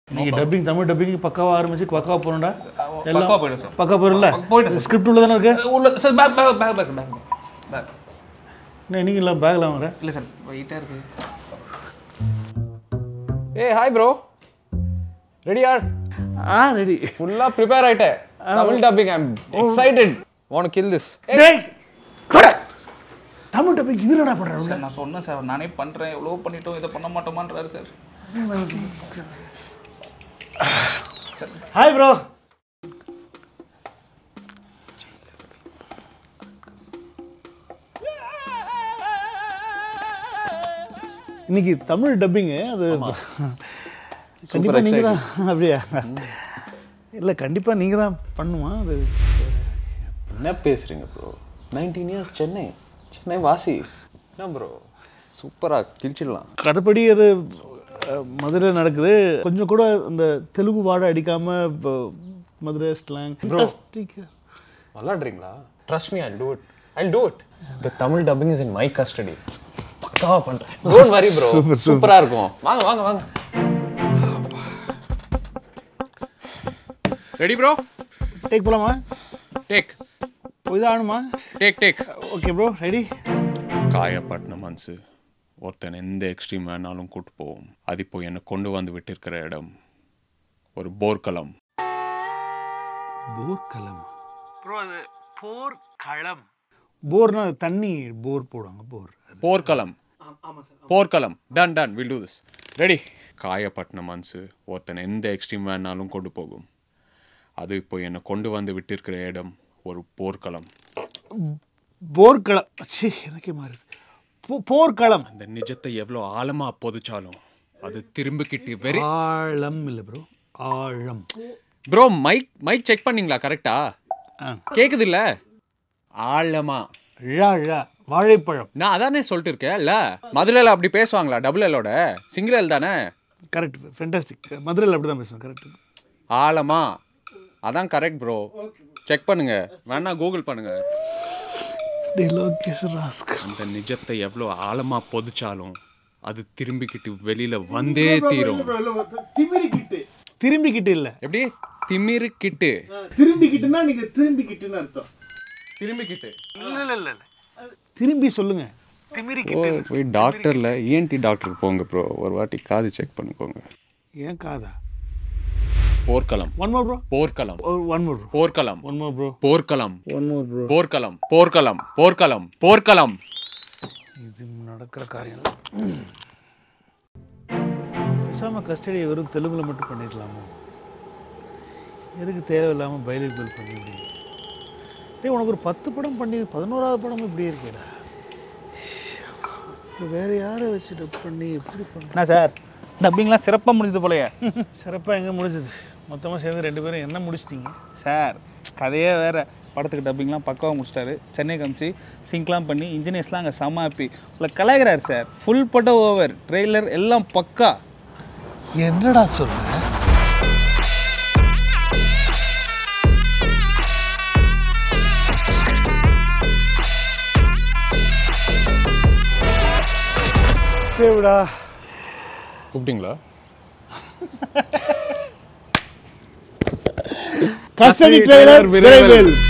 நீங்கள் dubbing Tamil dubbing பக்காவாக ஆரம்பிச்சு பக்காவா போகணும்டா பக்காவா போயிடும் சார் பக்கா போயிடும்ல போயிடும் சார். ஸ்கிரிப்ட் உள்ள தானே இருக்கு உள்ள sir back back back back back back என்ன நீங்கள் இல்லை பேக்கில் வாங்குற இல்லை சார் வெயிட்டாக இருக்கு ஏய் ஹாய் ப்ரோ ரெடியா ஆ ரெடி ஃபுல்லா ப்ரிப்பேர் ஆயிட்டேன் Tamil dubbing I am excited want kill this டேய் கொடை. தமிழ் டப்பிங் இவர் என்ன பண்ணுறாரு சார் நான் சொன்னேன் சார் நானே பண்ணுறேன் எவ்வளோ பண்ணிட்டோம் இதை பண்ண மாட்டோமான்றாரு சார் ஹாய் ப்ரோ இன்னைக்கு தமிழ் டப்பிங்கு அது கண்டிப்பாக நீங்கள் தான் அப்படியா இல்லை கண்டிப்பாக நீங்கள் தான் பண்ணுமா அது என்ன பேசுறீங்க bro nineteen years Chennai Chennai வாசி என்ன ப்ரோ சூப்பரா கிழிச்சிடலாம் கடைப்படி அது அஹ், மதுரை நடக்குது கொஞ்சம் கூட அந்த தெலுங்கு வாடை அடிக்காம இப்போ மதுரை ஸ்லாங் விளாடுறீங்களா trust me I do it I do it the Tamil dubbing is in my custody பக்காவா பண்றேன் டோன்ட் வரி ப்ரோ சூப்பரா இருக்கும் வாங்க வாங்க வாங்க ரெடி ப்ரோ டேக் போலாமா டேக் இதான் ஆகணுமா take take okay bro ready காயப்பட்டின மனசு ஒருத்தன் எந்த எக்ஸ்ட்ரீம் வேணாலும் கூட்டு போவோம் அது இப்போ என்னை கொண்டு வந்து விட்டிருக்கிற இடம் ஒரு போர்க்களம் போர்க்களம் ப்ரோ அது போர் களம் போர்னா தண்ணி போர் போடுவாங்க போர் போர்க்களம் போர்க்களம் done done will do this ready காயப்பட்டின மனசு ஒருத்தன் எந்த எக்ஸ்ட்ரீம் வேணாலும் கொண்டு போகும் அது இப்போ என்னை கொண்டு வந்து விட்டிருக்கிற இடம் ஒரு போர்க்களம் போர்க்களம் ச்சீ எனக்கே மாறுது போ- போர்க்களம் அந்த நிஜத்தை எவ்வளோ ஆழமா பொதிச்சாலும் அது திரும்பிக்கிட்டு வெறி ஆழம் இல்லை ப்ரோ ஆழம் ப்ரோ மைக் மைக் செக் பண்ணீங்களா கரெக்டா ஆ கேக்குது இல்ல ஆழமா ழா ழா வாழைப்பழம் நான் அதானே சொல்லிட்டு இருக்கேன் இல்ல மதுரையில் அப்படி பேசுவாங்களா டபுள் எல்லோட சிங்கிள் எல் தானே கரெக்ட் ஃபென்டாஸ்டிக் மதுரையில் அப்படி தான் பேசுவேன் கரெக்ட் ஆழமா அதான் கரெக்ட் ப்ரோ செக் பண்ணுங்க வேணா கூகுள் பண்ணுங்க டே லோகேஷ் ராஸ்க் அந்த நிஜத்தை எவ்வளோ ஆழமா பொதிச்சாலும் அது திரும்பிக்கிட்டு வெளியில வந்தே தீரும் திமிரிக்கிட்டு திரும்பிக்கிட்டு இல்லை எப்படி திமிருக்கிட்டு திரும்பிக்கிட்டுனா நீங்க திரும்பிக்கிட்டுன்னு அர்த்தம் திரும்பிக்கிட்டு இல்லை இல்லை இல்லை திரும்பி சொல்லுங்க ஓ போய் டாக்டர்ல இஎன்டி டாக்டருக்கு போங்க ப்ரோ ஒரு வாட்டி காது செக் பண்ணிக்கோங்க ஏன் காதா போர்க்களம் ஒன் மோர் ப்ரோ போர்க்களம் ஒன் மோர் ப்ரோ போர்க்களம் ஒன் மோர் ப்ரோ போர்க்களம் ஒன் மோர் ப்ரோ போர்க்களம் போர்க்களம் போர்க்களம் போர்க்களம் இது நடக்கிற காரியம் பேசாமல் கஸ்டடியை வெறும் தெலுங்குல மட்டும் பண்ணிடலாமோ எதுக்கு தேவையில்லாமல் பைலிகுவல் பண்ணி இப்படி டேய் உனக்கு ஒரு பத்து படம் பண்ணி பதினோராவது படம் இப்படி இருக்கேடா இப்போ வேற யாரை வச்சு டப் பண்ணி எப்படி பண்ண என்ன சார் டப்பிங்லாம் சிறப்பாக முடிஞ்சது போலயே சிறப்பாக எங்கே முடிஞ்சது மொத்தமாக சேர்ந்து ரெண்டு பேரும் என்ன முடிச்சிட்டீங்க சார் கதையே வேற படத்துக்கு டப்பிங்லாம் பக்காவாக முடிச்சிட்டாரு சென்னை காமிச்சு சிங்க்லாம் பண்ணி இன்ஜினியர்ஸ்லாம் அங்கே செம்ம ஹாப்பி உங்களை கலாய்கிறார் சார் ஃபுல் படம் ஓவர் ட்ரெய்லர் எல்லாம் பக்கா என்னடா சொல்ற தேவிடா கூப்பிட்டீங்களா கஸ்டடி ட்ரெய்லர் விரைவில்